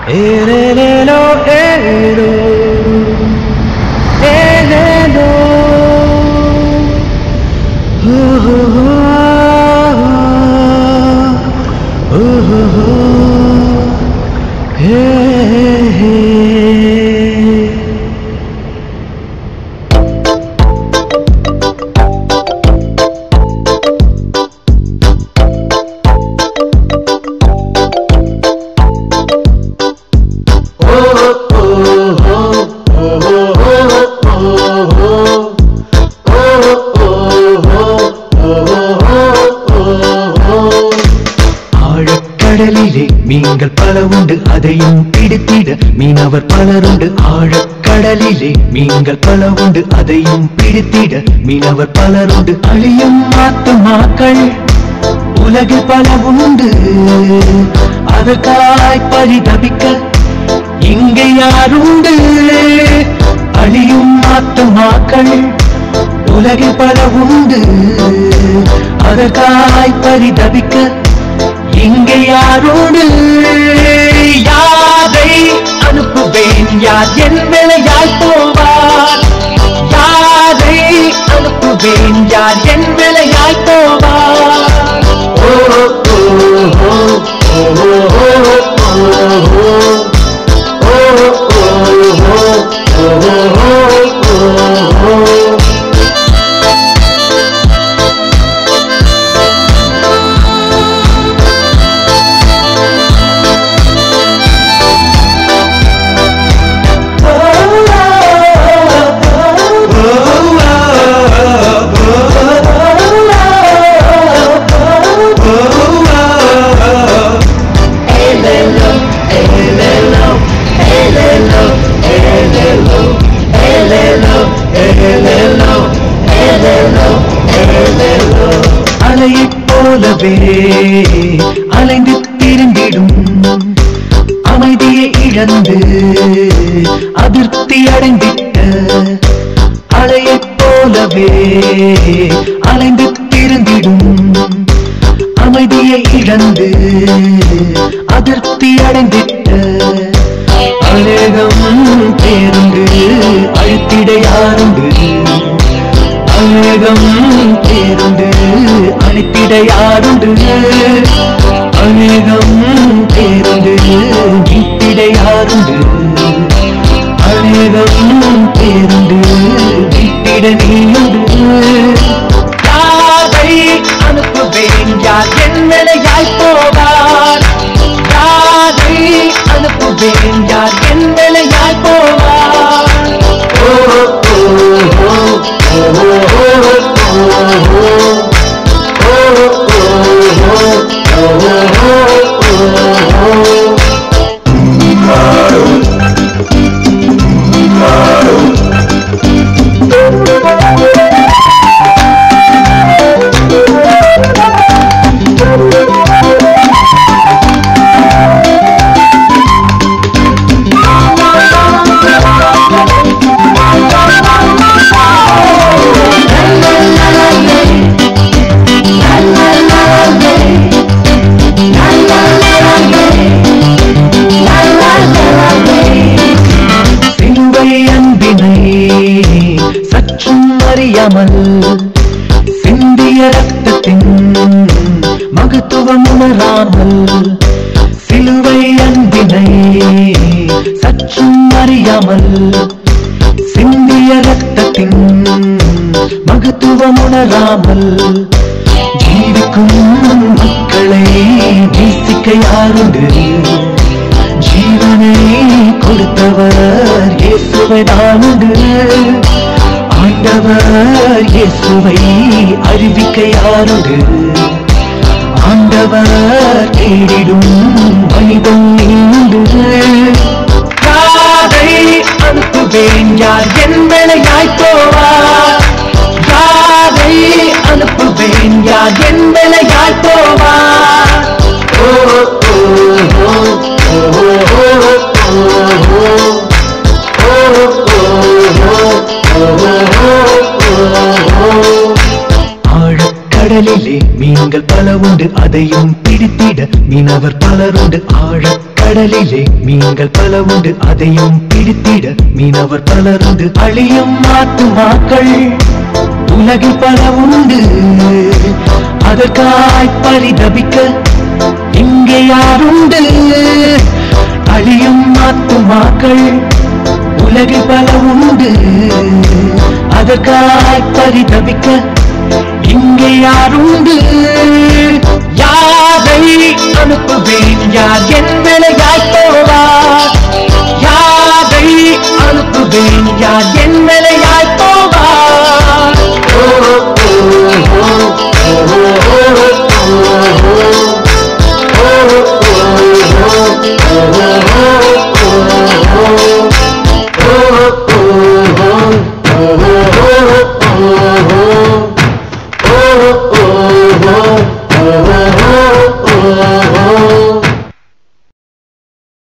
ஏலேலேலோ ஏலேலோ ஏலேலோ ஊஹுஹு, ஊஹுஹு, ஹே, ஹே. ஆழக்கடலிலே மீன்கள் பல உண்டு அதையும் பிடித்திட மீனவர் பலருண்டு ஆழக்கடலிலே மீன்கள் பல உண்டு அதையும் பிடித்திட மீனவர் பலருண்டு அழியும் ஆத்துமாக்கள் உலகில் பல உண்டு அதற்காய் பரிதபிக்க இங்கே யாருண்டு அழியும் ஆத்துமாக்கள் உலகில் பல உண்டு அதற்காய் பரிதபிக்க இங்கே யாரோடு யாரை அனுப்புவேன் யார் என் வேலையாய் போவார் யாரை அனுப்புவேன் யார் என் வேலையாய் போவார் ஓ ஓ ஓ ஓ ஓ ஓ ஓ அலையைப் போலவே அலைந்து திரும்பிடும் அமைதியை இழந்து அதிருப்தி அடைந்திட்ட அலையைப் போலவே அலைந்து திரும்பிடும் அமைதியை இழந்து அதிருப்தி அடைந்திட்ட அநேகம் பேருந்து அழுத்திட யாருண்டு அநேகம் பேருந்து அனுப்பிட யாருண்டு அநேகம் பேருந்து மீட்டிட யாருண்டு அநேகம் பேருந்து மீட்டிட நீயுண்டு யாரை அனுப்புவேன் யார் என் வேலையாய் போவார் யாரை அனுப்புவேன் யார் என் வேலையாய் போவார் ஓ ஓ ஓ சிலுவை அன்பினை சற்றும் அறியாமல் சிந்திய ரத்தத்தின் மகத்துவம் உணராமல் சிலுவை அன்பினை சற்றும் அறியாமல் சிந்திய ரத்தத்தின் மகத்துவம் உணராமல் ஜீவிக்கும் மக்களை நேசிக்க யாருண்டு ஜீவனை கொடுத்தவர் இயேசுவை நானுண்டு ஆண்டவர் இயேசுவை அறிவிக்க யாருண்டு ஆண்டவர் தேடிடும் மனிதன் நீண்டு யாரை அனுப்புவேன் யார் என் வேலையாய் போவார் யாரை அனுப்புவேன் யார் என் வேலையாய் போவார் ஓ ஓ ஆழக்கடலிலே மீன்கள் பல உண்டு அதையும் பிடித்திட மீனவர் பலருண்டு ஆழக்கடலிலே கடலிலே மீன்கள் பல உண்டு அதையும் பிடித்திட மீனவர் பலருண்டு அழியும் ஆத்துமாக்கள் உலகில் பல உண்டு அதற்காய் பரிதபிக்க இங்கே யாருண்டு அழியும் ஆத்துமாக்கள் உலகில் பல உண்டு அதற்காய் பரிதபிக்க இங்கே யாருண்டு